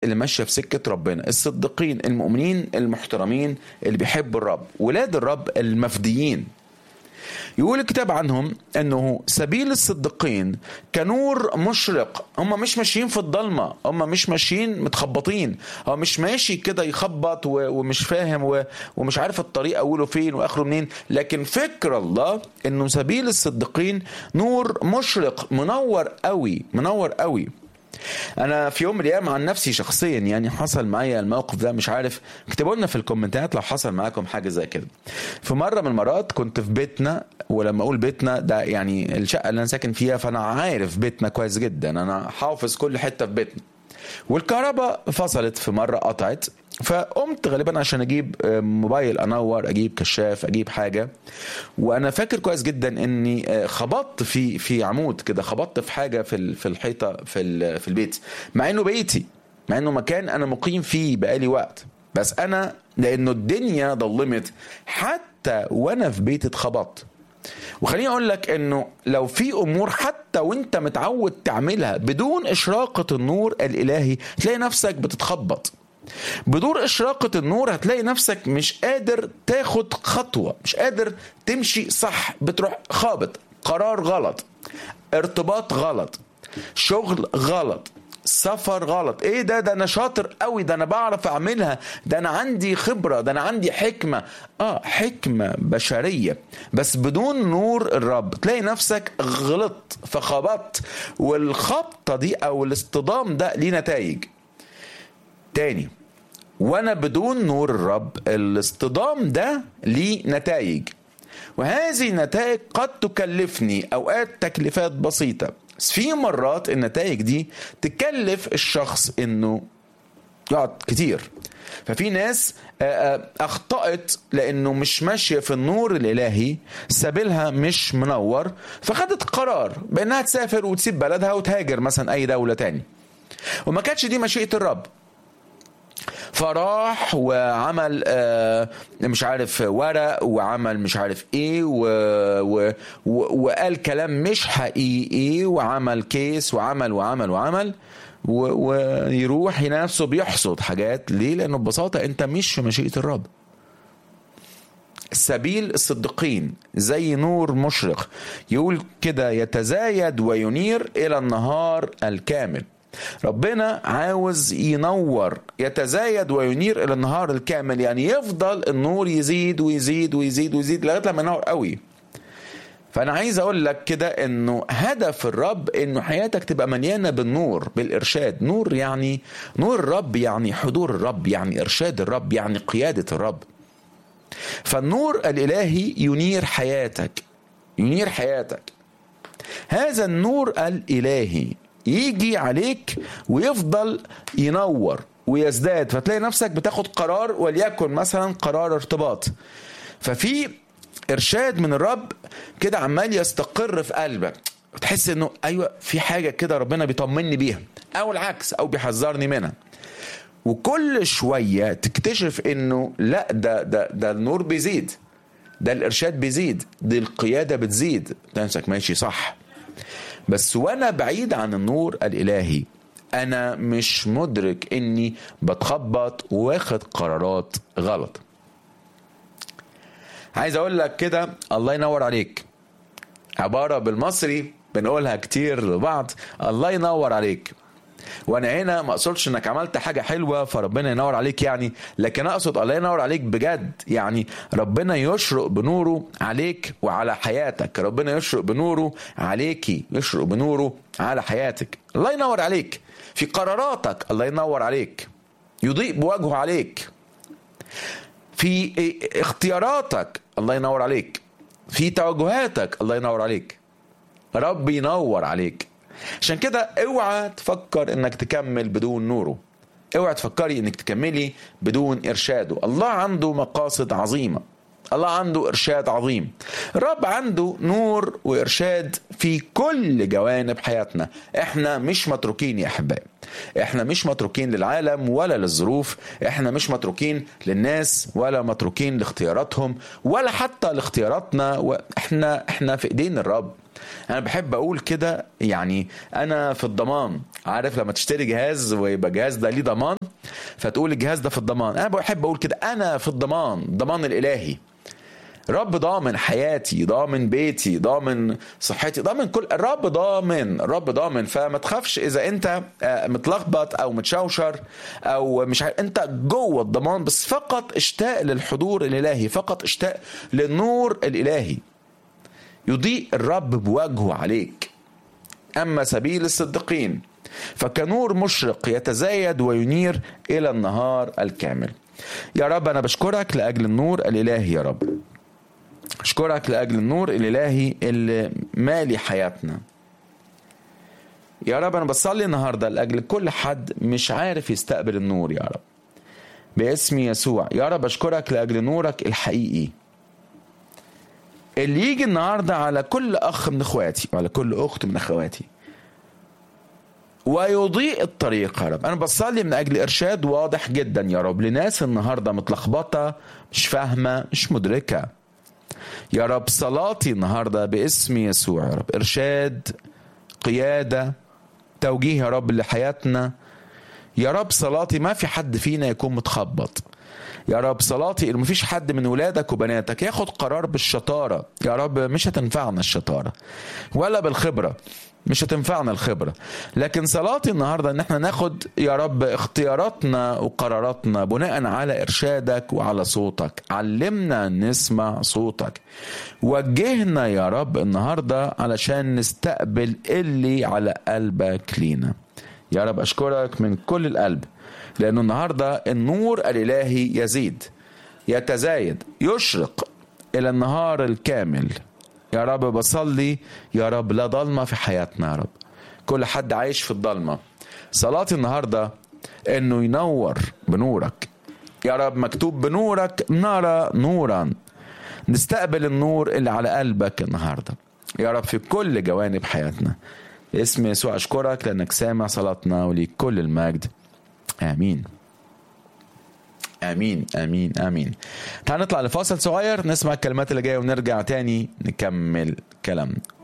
اللي ماشيه في سكه ربنا الصديقين المؤمنين المحترمين اللي بيحبوا الرب ولاد الرب المفديين يقول الكتاب عنهم انه سبيل الصديقين كنور مشرق هم مش ماشيين في الضلمه هم مش ماشيين متخبطين هو مش ماشي كده يخبط و- ومش فاهم و- ومش عارف الطريق اوله فين واخره منين لكن فكر الله انه سبيل الصديقين نور مشرق منور قوي منور قوي انا في يوم من الايام عن نفسي شخصيا يعني حصل معايا الموقف ده مش عارف اكتبوا لنا في الكومنتات لو حصل معاكم حاجه زي كده في مره من المرات كنت في بيتنا ولما اقول بيتنا ده يعني الشقه اللي انا ساكن فيها فانا عارف بيتنا كويس جدا انا حافظ كل حته في بيتنا والكهرباء فصلت في مره قطعت فقمت غالبا عشان اجيب آه، موبايل انور اجيب كشاف اجيب حاجه وانا فاكر كويس جدا اني آه، خبطت في في عمود كده خبطت في حاجه في ال- في الحيطه في ال- في البيت مع انه بيتي مع انه مكان انا مقيم فيه بقالي وقت بس انا لانه الدنيا ضلمت حتى وانا في بيتي اتخبطت وخليني اقول لك انه لو في امور حتى وانت متعود تعملها بدون اشراقه النور الالهي تلاقي نفسك بتتخبط بدون اشراقه النور هتلاقي نفسك مش قادر تاخد خطوه مش قادر تمشي صح بتروح خابط قرار غلط ارتباط غلط شغل غلط سفر غلط ايه ده ده انا شاطر قوي ده انا بعرف اعملها ده انا عندي خبرة ده انا عندي حكمة اه حكمة بشرية بس بدون نور الرب تلاقي نفسك غلطت فخبطت والخبطة دي او الاصطدام ده ليه نتائج تاني وانا بدون نور الرب الاصطدام ده ليه نتائج وهذه النتائج قد تكلفني اوقات تكلفات بسيطه بس في مرات النتائج دي تكلف الشخص انه يقعد كتير ففي ناس آه، آه، اخطأت لانه مش ماشيه في النور الالهي سبيلها مش منور فخدت قرار بانها تسافر وتسيب بلدها وتهاجر مثلا اي دوله تاني وما كانتش دي مشيئه الرب فراح وعمل آه، مش عارف ورق وعمل مش عارف ايه و و و وقال كلام مش حقيقي وعمل كيس وعمل وعمل وعمل و- ويروح يلاقي نفسه بيحصد حاجات ليه؟ لانه ببساطه انت مش في مشيئه الرب. سبيل الصديقين زي نور مشرق يقول كده يتزايد وينير الى النهار الكامل ربنا عاوز ينور يتزايد وينير الى النهار الكامل يعني يفضل النور يزيد ويزيد ويزيد ويزيد لغايه لما ينور قوي فانا عايز اقول لك كده انه هدف الرب انه حياتك تبقى مليانه بالنور بالارشاد نور يعني نور الرب يعني حضور الرب يعني ارشاد الرب يعني قياده الرب فالنور الالهي ينير حياتك ينير حياتك هذا النور الالهي يجي عليك ويفضل ينور ويزداد فتلاقي نفسك بتاخد قرار وليكن مثلا قرار ارتباط ففي ارشاد من الرب كده عمال يستقر في قلبك تحس انه ايوه في حاجه كده ربنا بيطمني بيها او العكس او بيحذرني منها وكل شويه تكتشف انه لا ده ده ده النور بيزيد ده الارشاد بيزيد دي القياده بتزيد نفسك ماشي صح بس وانا بعيد عن النور الالهي انا مش مدرك اني بتخبط واخد قرارات غلط عايز اقول لك كده الله ينور عليك عباره بالمصري بنقولها كتير لبعض الله ينور عليك وانا هنا ما اقصدش انك عملت حاجه حلوه فربنا ينور عليك يعني لكن اقصد الله ينور عليك بجد يعني ربنا يشرق بنوره عليك وعلى حياتك ربنا يشرق بنوره عليكي يشرق بنوره على حياتك الله ينور عليك في قراراتك الله ينور عليك يضيء بوجهه عليك في اختياراتك الله ينور عليك في توجهاتك الله ينور عليك رب ينور عليك عشان كده اوعى تفكر انك تكمل بدون نوره اوعى تفكري انك تكملي بدون ارشاده الله عنده مقاصد عظيمه الله عنده ارشاد عظيم الرب عنده نور وارشاد في كل جوانب حياتنا احنا مش متروكين يا احبائي احنا مش متروكين للعالم ولا للظروف احنا مش متروكين للناس ولا متروكين لاختياراتهم ولا حتى لاختياراتنا احنا احنا في ايدين الرب انا بحب اقول كده يعني انا في الضمان عارف لما تشتري جهاز ويبقى الجهاز ده ليه ضمان فتقول الجهاز ده في الضمان انا بحب اقول كده انا في الضمان الضمان الالهي رب ضامن حياتي ضامن بيتي ضامن صحتي ضامن كل الرب ضامن الرب ضامن فما تخافش اذا انت متلخبط او متشوشر او مش عارف انت جوه الضمان بس فقط اشتاق للحضور الالهي فقط اشتاق للنور الالهي يضيء الرب بوجهه عليك اما سبيل الصديقين فكنور مشرق يتزايد وينير الى النهار الكامل يا رب انا بشكرك لاجل النور الالهي يا رب اشكرك لاجل النور الالهي اللي مالي حياتنا يا رب انا بصلي النهارده لاجل كل حد مش عارف يستقبل النور يا رب باسم يسوع يا رب اشكرك لاجل نورك الحقيقي اللي يجي النهارده على كل اخ من اخواتي وعلى كل اخت من اخواتي ويضيء الطريق يا رب انا بصلي من اجل ارشاد واضح جدا يا رب لناس النهارده متلخبطه مش فاهمه مش مدركه يا رب صلاتي النهارده باسم يسوع يا رب ارشاد قياده توجيه يا رب لحياتنا يا رب صلاتي ما في حد فينا يكون متخبط يا رب صلاتي ما فيش حد من ولادك وبناتك ياخد قرار بالشطاره يا رب مش هتنفعنا الشطاره ولا بالخبره مش هتنفعنا الخبرة لكن صلاتي النهاردة ان احنا ناخد يا رب اختياراتنا وقراراتنا بناء على ارشادك وعلى صوتك علمنا نسمع صوتك وجهنا يا رب النهاردة علشان نستقبل اللي على قلبك لينا يا رب اشكرك من كل القلب لانه النهاردة النور الالهي يزيد يتزايد يشرق الى النهار الكامل يا رب بصلي يا رب لا ضلمة في حياتنا يا رب كل حد عايش في الضلمة صلاتي النهاردة انه ينور بنورك يا رب مكتوب بنورك نرى نورا نستقبل النور اللي على قلبك النهاردة يا رب في كل جوانب حياتنا اسم يسوع اشكرك لانك سامع صلاتنا وليك كل المجد امين امين امين امين تعال نطلع لفاصل صغير نسمع الكلمات اللي جايه ونرجع تاني نكمل كلامنا